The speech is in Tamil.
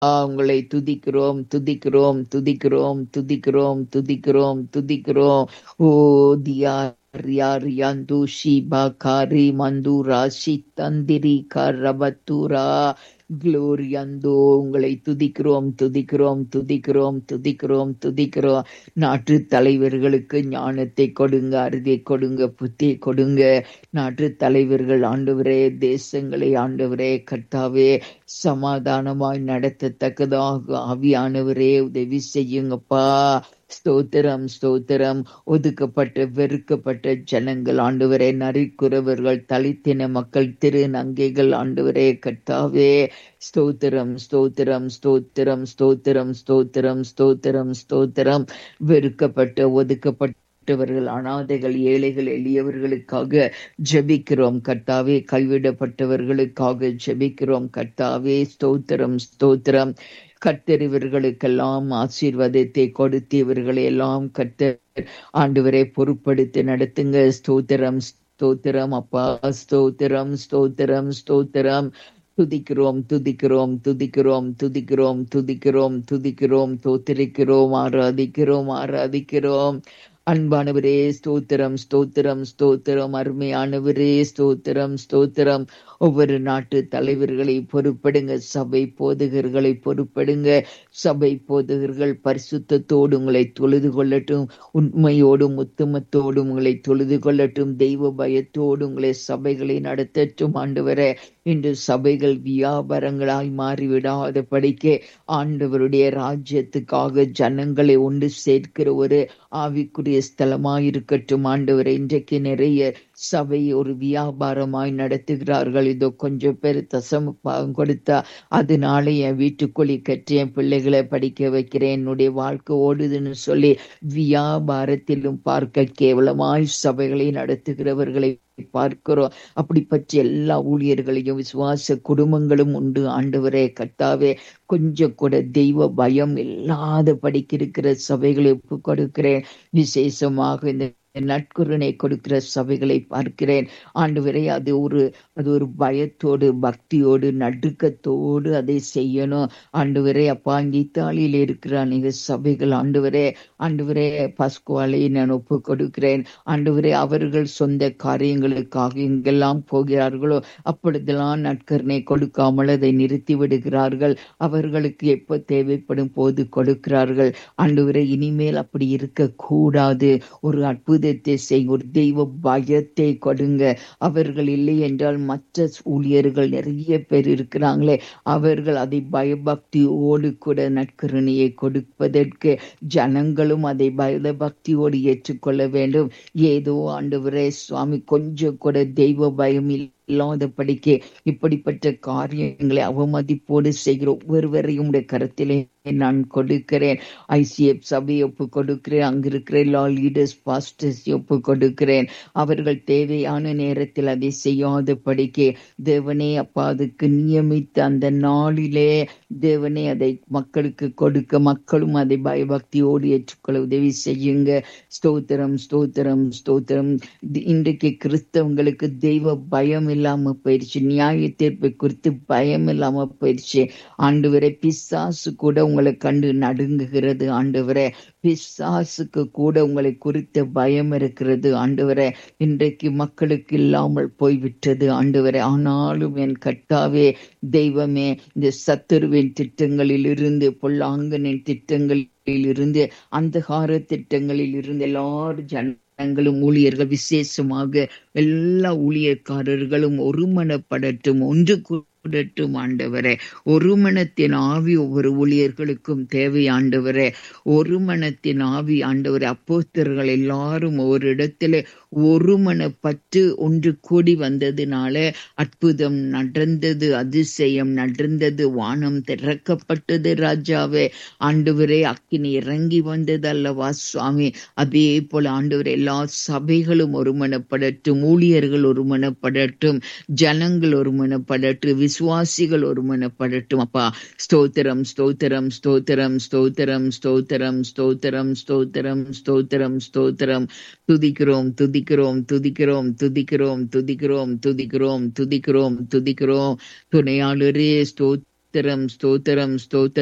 உங்களை துதிக்கிறோம் துதிக்கிறோம் துதிக்கிறோம் துதிக்கிறோம் துதிக்கிறோம் துதிக்கிறோம் ஓ தியா ரியா ரியாந்து ஷிபா காரி மந்து ராஷி தந்திரி கரபத்துரா குளோரியந்தோ உங்களை துதிக்கிறோம் துதிக்கிறோம் துதிக்கிறோம் துதிக்கிறோம் துதிக்கிறோம் நாட்டு தலைவர்களுக்கு ஞானத்தை கொடுங்க அறுதியை கொடுங்க புத்தி கொடுங்க நாட்டு தலைவர்கள் ஆண்டவரே தேசங்களை ஆண்டவரே கர்த்தாவே சமாதானமாய் நடத்தத்தக்கதாக ஆவியானவரே உதவி செய்யுங்கப்பா ஸ்தோத்திரம் ஸ்தோத்திரம் ஒதுக்கப்பட்ட வெறுக்கப்பட்ட ஜனங்கள் ஆண்டவரே நரிக்குறவர்கள் தலித்தின மக்கள் திரு நங்கைகள் ஆண்டவரே கர்த்தாவே ஸ்தோத்திரம் ஸ்தோத்திரம் ஸ்தோத்திரம் ஸ்தோத்திரம் ஸ்தோத்திரம் ஸ்தோத்திரம் ஸ்தோத்திரம் வெறுக்கப்பட்ட ஒதுக்கப்பட்ட விட்டவர்கள் அனாதைகள் ஏழைகள் எளியவர்களுக்காக ஜெபிக்கிறோம் கர்த்தாவே கைவிடப்பட்டவர்களுக்காக ஜெபிக்கிறோம் கர்த்தாவே ஸ்தோத்திரம் ஸ்தோத்திரம் கர்த்தறிவர்களுக்கெல்லாம் ஆசீர்வாதத்தை கொடுத்து இவர்களை எல்லாம் கர்த்தர் ஆண்டவரை பொறுப்படுத்தி நடத்துங்க ஸ்தோத்திரம் ஸ்தோத்திரம் அப்பா ஸ்தோத்திரம் ஸ்தோத்திரம் ஸ்தோத்திரம் துதிக்கிறோம் துதிக்கிறோம் துதிக்கிறோம் துதிக்கிறோம் துதிக்கிறோம் துதிக்கிறோம் தோத்திரிக்கிறோம் ஆராதிக்கிறோம் ஆராதிக்கிறோம் அன்பானவரே ஸ்தோத்திரம் ஸ்தோத்திரம் ஸ்தோத்திரம் அருமையானவரே ஸ்தோத்திரம் ஸ்தோத்திரம் ஒவ்வொரு நாட்டு தலைவர்களை பொறுப்படுங்க சபை போதகர்களை பொறுப்படுங்க சபை போதகர்கள் பரிசுத்தத்தோடு உங்களை தொழுது கொள்ளட்டும் உண்மையோடும் உத்தமத்தோடும் உங்களை தொழுது கொள்ளட்டும் தெய்வ பயத்தோடு உங்களை சபைகளை நடத்தட்டும் ஆண்டவர இன்று சபைகள் வியாபாரங்களாய் மாறிவிடாத படிக்க ஆண்டவருடைய ராஜ்யத்துக்காக ஜனங்களை ஒன்று சேர்க்கிற ஒரு ஆவிக்குரிய ஸ்தலமாயிருக்கட்டும் ஆண்டவரை இன்றைக்கு நிறைய சபை ஒரு வியாபாரமாய் நடத்துகிறார்கள் இதோ கொஞ்சம் பேர் தசம பாகம் கொடுத்தா அதனால என் வீட்டுக்குள்ளி கற்றி என் பிள்ளைகளை படிக்க வைக்கிறேன் என்னுடைய வாழ்க்கை ஓடுதுன்னு சொல்லி வியாபாரத்திலும் பார்க்க கேவலமாய் சபைகளை நடத்துகிறவர்களை பார்க்கிறோம் அப்படிப்பட்ட எல்லா ஊழியர்களையும் விசுவாச குடும்பங்களும் உண்டு ஆண்டவரே கர்த்தாவே கொஞ்சம் கூட தெய்வ பயம் இல்லாத படிக்க இருக்கிற சபைகளை ஒப்பு கொடுக்கிறேன் விசேஷமாக இந்த நட்குறனை கொடுக்கிற சபைகளை பார்க்கிறேன் ஆண்டவரே அது ஒரு அது ஒரு பயத்தோடு பக்தியோடு நடுக்கத்தோடு அதை செய்யணும் ஆண்டவரே அப்பா இங்க இத்தாலியில இருக்கிற அநேக சபைகள் ஆண்டவரே ஆண்டவரே பஸ்குவாலை நான் ஒப்பு கொடுக்கிறேன் ஆண்டவரே அவர்கள் சொந்த காரியங்களுக்காக எங்கெல்லாம் போகிறார்களோ அப்பொழுதெல்லாம் நட்கரனை கொடுக்காமல் அதை நிறுத்தி விடுகிறார்கள் அவர்களுக்கு எப்ப தேவைப்படும் போது கொடுக்கிறார்கள் ஆண்டவரே இனிமேல் அப்படி இருக்க கூடாது ஒரு அற்புத அற்புதத்தை செய் ஒரு தெய்வ பயத்தை கொடுங்க அவர்கள் இல்லை என்றால் மற்ற ஊழியர்கள் நிறைய பேர் இருக்கிறாங்களே அவர்கள் அதை பயபக்தியோடு கூட நற்கருணையை கொடுப்பதற்கு ஜனங்களும் அதை பயபக்தியோடு ஏற்றுக்கொள்ள வேண்டும் ஏதோ ஆண்டவரே சுவாமி கொஞ்சம் கூட தெய்வ பயம் இல்லாத படிக்க இப்படிப்பட்ட காரியங்களை அவமதிப்போடு செய்கிற ஒவ்வொருவரையும் உடைய கருத்திலே நான் கொடுக்கிறேன் ஐசிஎஃப் சபையை ஒப்பு கொடுக்கிறேன் அங்க இருக்கிற எல்லா லீடர்ஸ் பாஸ்டர்ஸ் ஒப்பு கொடுக்கிறேன் அவர்கள் தேவையான நேரத்தில் அதை செய்யாத படிக்க தேவனே அப்பா அதுக்கு நியமித்த அந்த நாளிலே தேவனே அதை மக்களுக்கு கொடுக்க மக்களும் அதை பயபக்தியோடு ஏற்றுக்கொள்ள உதவி செய்யுங்க ஸ்தோத்திரம் ஸ்தோத்திரம் ஸ்தோத்திரம் இன்றைக்கு கிறிஸ்தவங்களுக்கு தெய்வ பயம் இல்லாம போயிடுச்சு நியாய தீர்ப்பை குறித்து பயம் இல்லாம போயிடுச்சு ஆண்டு வரை பிசாசு கூட உங்களை கண்டு நடுங்குகிறது ஆண்டு வரை பிசாசுக்கு கூட உங்களை குறித்த பயம் இருக்கிறது ஆண்டவரை இன்றைக்கு மக்களுக்கு இல்லாமல் போய்விட்டது ஆண்டவரை ஆனாலும் என் கட்டாவே தெய்வமே இந்த சத்துருவின் திட்டங்களில் இருந்து பொல்லாங்கனின் திட்டங்களில் இருந்து அந்தகார திட்டங்களில் இருந்து எல்லாரும் ஜன ஜனங்களும் ஊழியர்கள் விசேஷமாக எல்லா ஊழியக்காரர்களும் ஒருமனப்படட்டும் ஒன்று கூடட்டும் ஆண்டவரே ஒரு மனத்தின் ஆவி ஒவ்வொரு ஊழியர்களுக்கும் தேவை ஆண்டவரே ஒரு மனத்தின் ஆவி ஆண்டவரே அப்போஸ்தர்கள் எல்லாரும் ஒரு இடத்துல ஒரு மனப்பட்டு ஒன்று கூடி வந்ததுனால அற்புதம் நடந்தது அதிசயம் நடந்தது வானம் திறக்கப்பட்டது ராஜாவே ஆண்டவரே அக்கினி இறங்கி வந்தது அல்லவா சுவாமி அதே போல ஆண்டவர் எல்லா சபைகளும் ஒருமனப்படட்டும் ஊழியர்கள் ஒருமனப்படட்டும் ஜனங்கள் ஒருமனப்படட்டும் விசுவாசிகள் ஒருமனப்படட்டும் அப்பா ஸ்தோத்திரம் ஸ்தோத்திரம் ஸ்தோத்திரம் ஸ்தோத்திரம் ஸ்தோத்திரம் ஸ்தோத்திரம் ஸ்தோத்திரம் ஸ்தோத்திரம் ஸ்தோத்திரம் துதிக்கிறோம் துதிக்கிறோம் துதிக்கிறோம் துதிக்கிறோம் துதிக்கிறோம் துதிக்கிறோம் துதிக்கிறோம் துதிக்கிறோம் துணையாளரே ஸ்தோத்திரம் ஸ்தோத்திரம் ஸ்தோத்திரம் ஸ்தோத்திரம்